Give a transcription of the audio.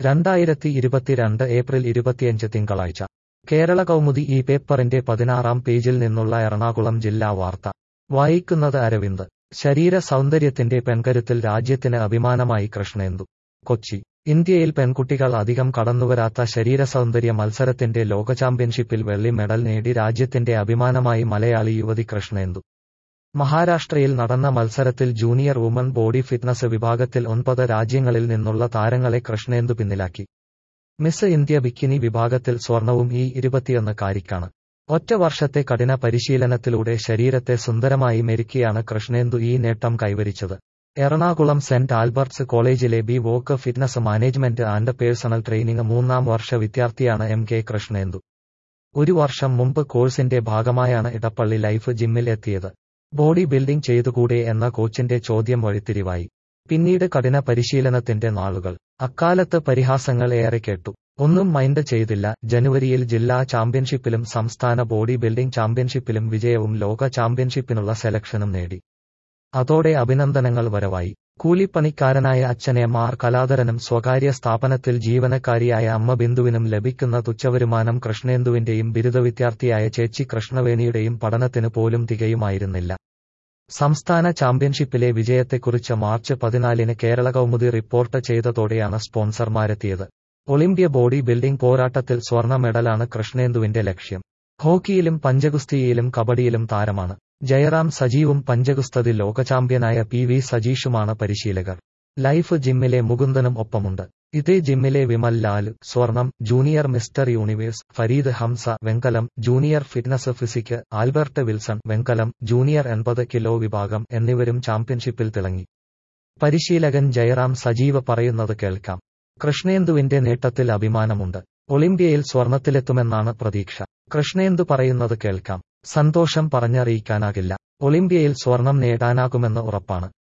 രണ്ടായിരത്തി ഇരുപത്തിരണ്ട് ഏപ്രിൽ ഇരുപത്തിയഞ്ച് തിങ്കളാഴ്ച കേരള കൗമുദി ഈ പേപ്പറിന്റെ പതിനാറാം പേജിൽ നിന്നുള്ള എറണാകുളം ജില്ലാ വാർത്ത വായിക്കുന്നത് അരവിന്ദ് ശരീര സൗന്ദര്യത്തിന്റെ പെൺകരുത്തിൽ രാജ്യത്തിന് അഭിമാനമായി കൃഷ്ണേന്ദു കൊച്ചി ഇന്ത്യയിൽ പെൺകുട്ടികൾ അധികം കടന്നുവരാത്ത ശരീരസൗന്ദര്യ മത്സരത്തിന്റെ ലോക ചാമ്പ്യൻഷിപ്പിൽ വെള്ളി മെഡൽ നേടി രാജ്യത്തിന്റെ അഭിമാനമായി മലയാളി യുവതി കൃഷ്ണേന്ദു മഹാരാഷ്ട്രയിൽ നടന്ന മത്സരത്തിൽ ജൂനിയർ വുമൺ ബോഡി ഫിറ്റ്നസ് വിഭാഗത്തിൽ ഒൻപത് രാജ്യങ്ങളിൽ നിന്നുള്ള താരങ്ങളെ കൃഷ്ണേന്ദു പിന്നിലാക്കി മിസ് ഇന്ത്യ ബിക്കിനി വിഭാഗത്തിൽ സ്വർണവും ഈ ഇരുപത്തിയൊന്ന് കാരിക്കാണ് ഒറ്റ വർഷത്തെ കഠിന പരിശീലനത്തിലൂടെ ശരീരത്തെ സുന്ദരമായി മെരുക്കിയാണ് കൃഷ്ണേന്ദു ഈ നേട്ടം കൈവരിച്ചത് എറണാകുളം സെന്റ് ആൽബർട്ട്സ് കോളേജിലെ B voc fitness management and personal training മൂന്നാം വർഷ വിദ്യാർത്ഥിയാണ് എം കെ കൃഷ്ണേന്ദു ഒരു വർഷം മുമ്പ് കോഴ്സിന്റെ ഭാഗമായാണ് ഇടപ്പള്ളി ലൈഫ് ജിമ്മിൽ എത്തിയത് ബോഡി ബിൽഡിംഗ് ചെയ്തുകൂടെ എന്ന കോച്ചിന്റെ ചോദ്യം വഴിത്തിരിവായി പിന്നീട് കഠിന പരിശീലനത്തിന്റെ നാളുകൾ അക്കാലത്ത് പരിഹാസങ്ങൾ ഏറെ കേട്ടു ഒന്നും മൈൻഡ് ചെയ്തില്ല ജനുവരിയിൽ ജില്ലാ ചാമ്പ്യൻഷിപ്പിലും സംസ്ഥാന ബോഡി ബിൽഡിംഗ് ചാമ്പ്യൻഷിപ്പിലും വിജയവും ലോക ചാമ്പ്യൻഷിപ്പിനുള്ള സെലക്ഷനും നേടി അതോടെ അഭിനന്ദനങ്ങൾ വരവായി കൂലിപ്പണിക്കാരനായ അച്ഛനെ മാർ കലാധരനും സ്വകാര്യ സ്ഥാപനത്തിൽ ജീവനക്കാരിയായ അമ്മ ബിന്ദുവിനും ലഭിക്കുന്ന തുച്ഛവരുമാനം കൃഷ്ണേന്ദുവിന്റെയും ബിരുദ വിദ്യാർത്ഥിയായ ചേച്ചി കൃഷ്ണവേണിയുടെയും പഠനത്തിന് പോലും തികയുമായിരുന്നില്ല സംസ്ഥാന ചാമ്പ്യൻഷിപ്പിലെ വിജയത്തെക്കുറിച്ച് മാർച്ച് പതിനാലിന് കേരള കൗമുദി റിപ്പോർട്ട് ചെയ്തതോടെയാണ് സ്പോൺസർമാരെത്തിയത് ഒളിമ്പ്യ ബോഡി ബിൽഡിംഗ് പോരാട്ടത്തിൽ സ്വർണ്ണ മെഡലാണ് കൃഷ്ണേന്ദുവിന്റെ ലക്ഷ്യം ഹോക്കിയിലും പഞ്ചഗുസ്തിയിലും കബഡിയിലും താരമാണ് ജയറാം സജീവും പഞ്ചഗുസ്തതി ലോക ചാമ്പ്യനായ പി വി സജീഷുമാണ് പരിശീലകർ ലൈഫ് ജിമ്മിലെ മുകുന്ദനും ഒപ്പമുണ്ട് ഇതേ ജിമ്മിലെ വിമൽ ലാൽ സ്വർണം junior Mister Universe Fareed Hamsa വെങ്കലം junior fitness physique Albert Wilson വെങ്കലം ജൂനിയർ എൺപത് കിലോ വിഭാഗം എന്നിവരും ചാമ്പ്യൻഷിപ്പിൽ തിളങ്ങി പരിശീലകൻ ജയറാം സജീവ് പറയുന്നത് കേൾക്കാം കൃഷ്ണേന്ദുവിന്റെ നേട്ടത്തിൽ അഭിമാനമുണ്ട് ഒളിമ്പ്യയിൽ സ്വർണത്തിലെത്തുമെന്നാണ് പ്രതീക്ഷ കൃഷ്ണേന്ദു പറയുന്നത് കേൾക്കാം സന്തോഷം പറഞ്ഞറിയിക്കാനാകില്ല ഒളിമ്പ്യയിൽ സ്വർണം നേടാനാകുമെന്ന് ഉറപ്പാണ്